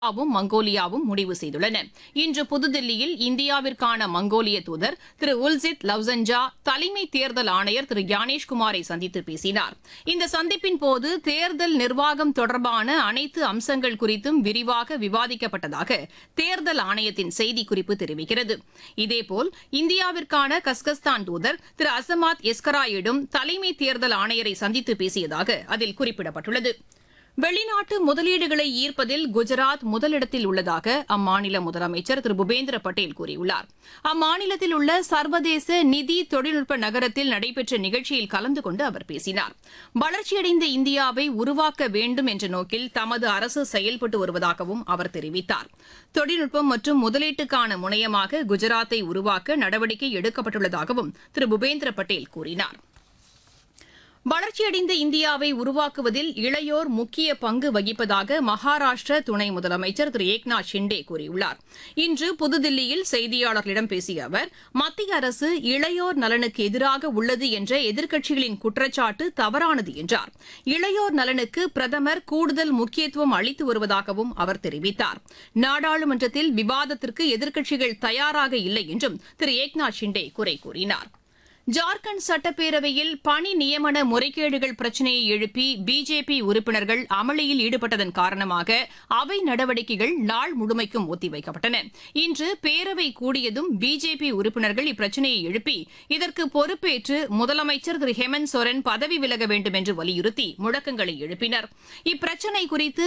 இந்தியாவும் மங்கோலியாவும் முடிவு செய்துள்ளன இன்று புதுதில்லியில் இந்தியாவிற்கான மங்கோலிய தூதர் திரு உல்சித் லவ்சன்ஜா தலைமை தேர்தல் ஆணையர் திரு ஞானேஷ்குமாரை சந்தித்து பேசினார் இந்த சந்திப்பின் போது தேர்தல் நிர்வாகம் தொடர்பான அனைத்து அம்சங்கள் குறித்தும் விரிவாக விவாதிக்கப்பட்டதாக தேர்தல் ஆணையத்தின் செய்திக்குறிப்பு தெரிவிக்கிறது இதேபோல் இந்தியாவிற்கான கஸ்கஸ்தான் தூதர் திரு அசமாத் எஸ்கராயிடும் தலைமை தேர்தல் ஆணையரை சந்தித்து பேசியதாக அதில் குறிப்பிடப்பட்டுள்ளது வெளிநாட்டு முதலீடுகளை ஈர்ப்பதில் குஜராத் முதலிடத்தில் உள்ளதாக அம்மாநில முதலமைச்சர் திரு பூபேந்திர பட்டேல் கூறியுள்ளார் அம்மாநிலத்தில் உள்ள சர்வதேச நிதி தொழில்நுட்ப நகரத்தில் நடைபெற்ற நிகழ்ச்சியில் கலந்து கொண்டு அவர் பேசினார் வளர்ச்சியடைந்த இந்தியாவை உருவாக்க வேண்டும் என்ற நோக்கில் தமது அரசு செயல்பட்டு வருவதாகவும் அவர் தெரிவித்தார் தொழில்நுட்பம் மற்றும் முதலீட்டுக்கான முனையமாக குஜராத்தை உருவாக்க நடவடிக்கை எடுக்கப்பட்டுள்ளதாகவும் திரு பூபேந்திர பட்டேல் கூறினார் வளர்ச்சியடைந்த இந்தியாவை உருவாக்குவதில் இளையோர் முக்கிய பங்கு வகிப்பதாக மகாராஷ்டிர துணை முதலமைச்சர் திரு ஏக்நாத் ஷிண்டே கூறியுள்ளார் இன்று புதுதில்லியில் செய்தியாளர்களிடம் பேசிய அவர் மத்திய அரசு இளையோர் நலனுக்கு எதிராக உள்ளது என்ற எதிர்க்கட்சிகளின் குற்றச்சாட்டு தவறானது என்றார் இளையோர் நலனுக்கு பிரதமர் கூடுதல் முக்கியத்துவம் அளித்து வருவதாகவும் அவர் தெரிவித்தார் நாடாளுமன்றத்தில் விவாதத்திற்கு எதிர்க்கட்சிகள் தயாராக இல்லை என்றும் திரு ஏக்நாத் ஷிண்டே குறை கூறினார் ஜார்க்கண்ட் சட்டப்பேரவையில் பணி நியமன முறைகேடுகள் பிரச்சினையை எழுப்பி பிஜேபி உறுப்பினர்கள் அமளியில் ஈடுபட்டதன் காரணமாக அவை நடவடிக்கைகள் நாள் முழுமைக்கும் ஒத்திவைக்கப்பட்டன இன்று பேரவை கூடியதும் பிஜேபி உறுப்பினர்கள் இப்பிரச்சினையை எழுப்பி இதற்கு பொறுப்பேற்று முதலமைச்சர் திரு ஹேமந்த் சோரன் பதவி விலக வேண்டும் என்று வலியுறுத்தி முழக்கங்களை எழுப்பினர் இப்பிரச்சினை குறித்து